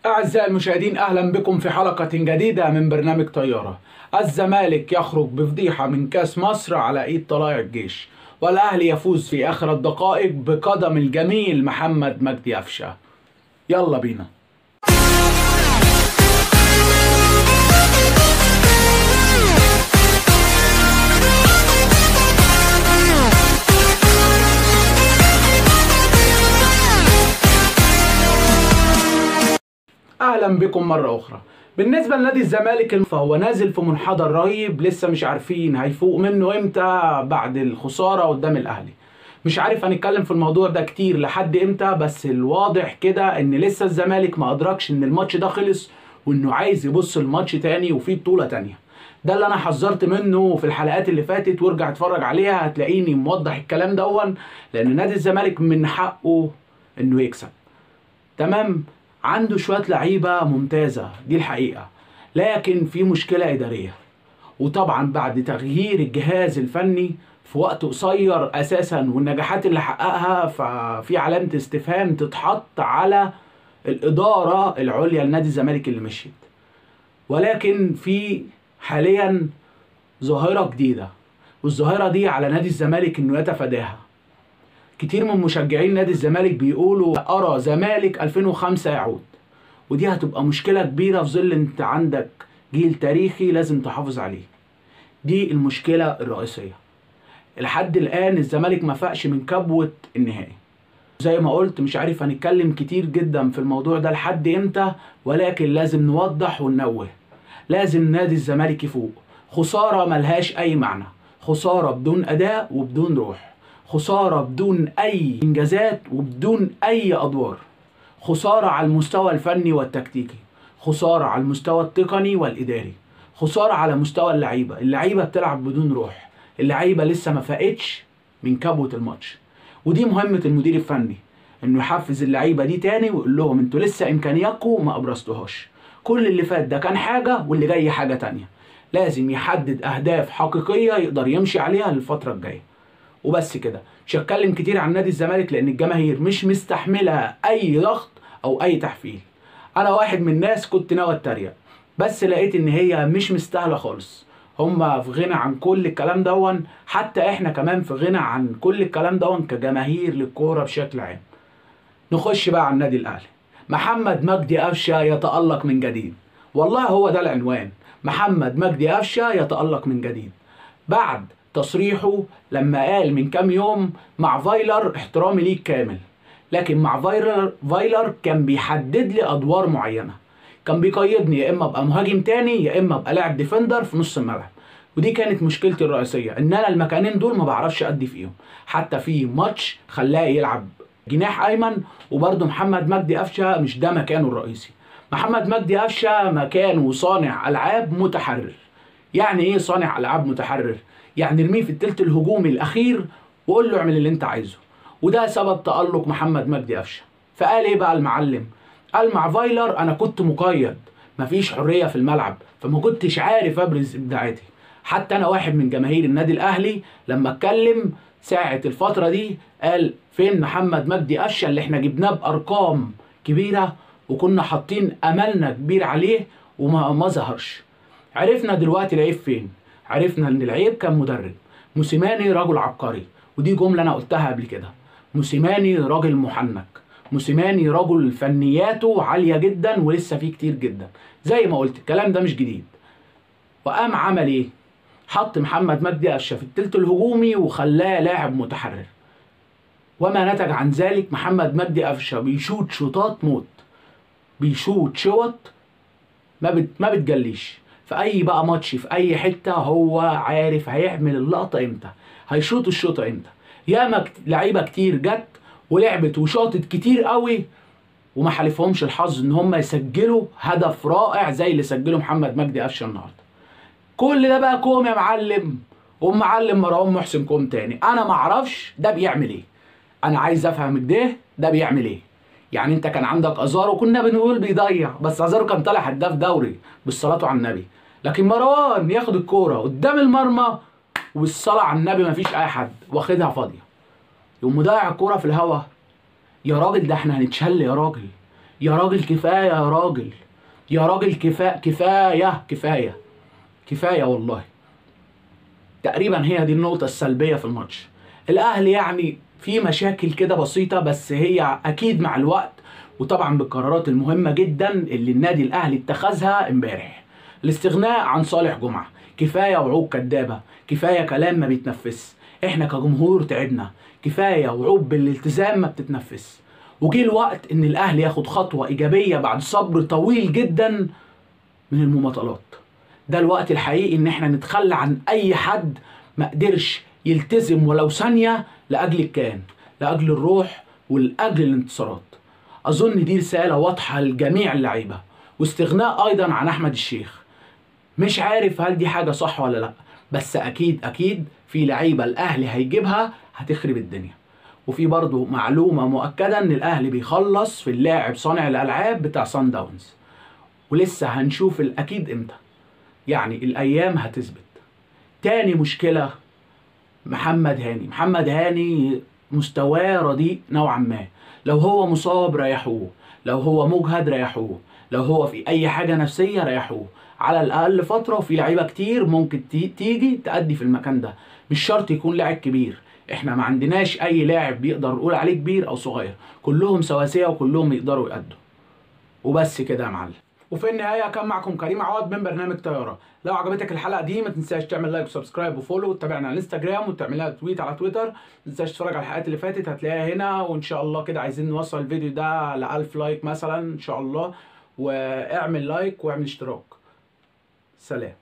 أعزائي المشاهدين أهلا بكم في حلقة جديدة من برنامج طيارة الزمالك يخرج بفضيحة من كاس مصر على إيد طلائع الجيش والأهلي يفوز في آخر الدقائق بقدم الجميل محمد مجدي أفشة يلا بينا اهلا بكم مره اخرى بالنسبه لنادي الزمالك فهو نازل في منحدر رهيب لسه مش عارفين هيفوق منه امتى بعد الخساره قدام الاهلي مش عارف هنتكلم في الموضوع ده كتير لحد امتى بس الواضح كده ان لسه الزمالك ما ادركش ان الماتش ده خلص وانه عايز يبص الماتش تاني وفي بطوله تانيه ده اللي انا حذرت منه في الحلقات اللي فاتت وارجع اتفرج عليها هتلاقيني موضح الكلام دون لان نادي الزمالك من حقه انه يكسب تمام عنده شويه لعيبه ممتازه دي الحقيقه لكن في مشكله اداريه وطبعا بعد تغيير الجهاز الفني في وقت قصير اساسا والنجاحات اللي حققها ففي علامه استفهام تتحط على الاداره العليا لنادي الزمالك اللي مشيت ولكن في حاليا ظاهره جديده والظاهره دي على نادي الزمالك انه يتفاداها كتير من مشجعين نادي الزمالك بيقولوا ارى زمالك 2005 يعود ودي هتبقى مشكله كبيره في ظل انت عندك جيل تاريخي لازم تحافظ عليه دي المشكله الرئيسيه لحد الان الزمالك ما فاقش من كبوه النهائي زي ما قلت مش عارف هنتكلم كتير جدا في الموضوع ده لحد امتى ولكن لازم نوضح وننوه لازم نادي الزمالك يفوق خساره ملهاش اي معنى خساره بدون اداء وبدون روح خسارة بدون أي إنجازات وبدون أي أدوار خسارة على المستوى الفني والتكتيكي خسارة على المستوى التقني والإداري خسارة على مستوى اللعيبة اللعيبة بتلعب بدون روح اللعيبة لسه ما فاقتش من كبوة الماتش ودي مهمة المدير الفني انه يحفز اللعيبة دي تاني ويقول لهم انتوا لسه امكانياتكم ما ابرزتوهاش كل اللي فات ده كان حاجة واللي جاي حاجة تانية لازم يحدد اهداف حقيقية يقدر يمشي عليها للفترة الجاية وبس كده مش هتكلم كتير عن نادي الزمالك لان الجماهير مش مستحمله اي ضغط او اي تحفيل انا واحد من الناس كنت ناوي اتريق بس لقيت ان هي مش مستاهله خالص هما في غنى عن كل الكلام دون حتى احنا كمان في غنى عن كل الكلام دون كجماهير للكوره بشكل عام نخش بقى على النادي الاهلي محمد مجدي قفشه يتالق من جديد والله هو ده العنوان محمد مجدي قفشه يتالق من جديد بعد تصريحه لما قال من كام يوم مع فايلر احترامي ليك كامل لكن مع فايلر فايلر كان بيحدد لي ادوار معينه كان بيقيدني يا اما ابقى مهاجم تاني يا اما ابقى لاعب ديفندر في نص الملعب ودي كانت مشكلتي الرئيسيه ان انا المكانين دول ما بعرفش ادي فيهم حتى في ماتش خلاه يلعب جناح ايمن وبرده محمد مجدي قفشه مش ده مكانه الرئيسي محمد مجدي قفشه مكانه صانع العاب متحرر يعني ايه صانع العاب متحرر يعني ارميه في التلت الهجومي الاخير وقول له اعمل اللي انت عايزه وده سبب تألق محمد مجدي قفشه فقال ايه بقى المعلم قال مع فايلر انا كنت مقيد مفيش حريه في الملعب فما كنتش عارف ابرز ابداعاتي حتى انا واحد من جماهير النادي الاهلي لما اتكلم ساعة الفترة دي قال فين محمد مجدي قفشه اللي احنا جبناه بارقام كبيرة وكنا حاطين املنا كبير عليه وما ما ظهرش عرفنا دلوقتي العيب فين عرفنا ان العيب كان مدرب موسيماني رجل عبقري ودي جمله انا قلتها قبل كده موسيماني راجل محنك موسيماني رجل فنياته عاليه جدا ولسه فيه كتير جدا زي ما قلت الكلام ده مش جديد وقام عمل ايه حط محمد مجدي قفشه في التلت الهجومي وخلاه لاعب متحرر وما نتج عن ذلك محمد مجدي قفشه بيشوط شوطات موت بيشوط شوط ما بت... ما بتجليش في اي بقى ماتش في اي حته هو عارف هيعمل اللقطه امتى هيشوط الشوطه امتى ياما كت... لعيبه كتير جت ولعبت وشاطت كتير قوي وما حالفهمش الحظ ان هم يسجلوا هدف رائع زي اللي سجله محمد مجدي قفشه النهارده كل ده بقى كوم يا معلم ومعلم مروان محسن كوم تاني انا ما اعرفش ده بيعمل ايه انا عايز افهم كده ده بيعمل ايه يعني انت كان عندك ازارو كنا بنقول بيضيع بس ازارو كان طالع هداف دوري بالصلاه على النبي لكن مروان ياخد الكوره قدام المرمى والصلاه على النبي مفيش اي حد واخدها فاضيه يقوم مضيع الكوره في الهوا يا راجل ده احنا هنتشل يا راجل يا راجل كفايه يا راجل يا راجل كفايه كفايه كفايه كفايه والله تقريبا هي دي النقطه السلبيه في الماتش الاهلي يعني في مشاكل كده بسيطه بس هي اكيد مع الوقت وطبعا بالقرارات المهمه جدا اللي النادي الاهلي اتخذها امبارح الاستغناء عن صالح جمعه كفايه وعود كدابه كفايه كلام ما بيتنفس احنا كجمهور تعبنا كفايه وعود بالالتزام ما بتتنفس وجه الوقت ان الاهلي ياخد خطوه ايجابيه بعد صبر طويل جدا من المماطلات ده الوقت الحقيقي ان احنا نتخلى عن اي حد ما قدرش يلتزم ولو ثانيه لاجل الكيان لاجل الروح ولاجل الانتصارات اظن دي رساله واضحه لجميع اللعيبه واستغناء ايضا عن احمد الشيخ مش عارف هل دي حاجه صح ولا لا بس اكيد اكيد في لعيبه الاهلي هيجيبها هتخرب الدنيا وفي برضه معلومه مؤكده ان الاهلي بيخلص في اللاعب صانع الالعاب بتاع سان داونز ولسه هنشوف الاكيد امتى يعني الايام هتثبت تاني مشكله محمد هاني محمد هاني مستواه رديء نوعا ما لو هو مصاب ريحوه لو هو مجهد ريحوه لو هو في اي حاجه نفسيه ريحوه على الاقل فتره وفي لعيبه كتير ممكن تيجي تأدي في المكان ده مش شرط يكون لاعب كبير احنا ما عندناش اي لاعب بيقدر نقول عليه كبير او صغير كلهم سواسيه وكلهم يقدروا يأدوا وبس كده يا معلم وفي النهايه كان معكم كريم عوض من برنامج طياره لو عجبتك الحلقه دي ما تنساش تعمل لايك وسبسكرايب وفولو وتتابعنا على الانستجرام وتعمل لها تويت على تويتر ما تنساش تتفرج على الحلقات اللي فاتت هتلاقيها هنا وان شاء الله كده عايزين نوصل الفيديو ده ل 1000 لايك مثلا ان شاء الله واعمل لايك واعمل اشتراك سلام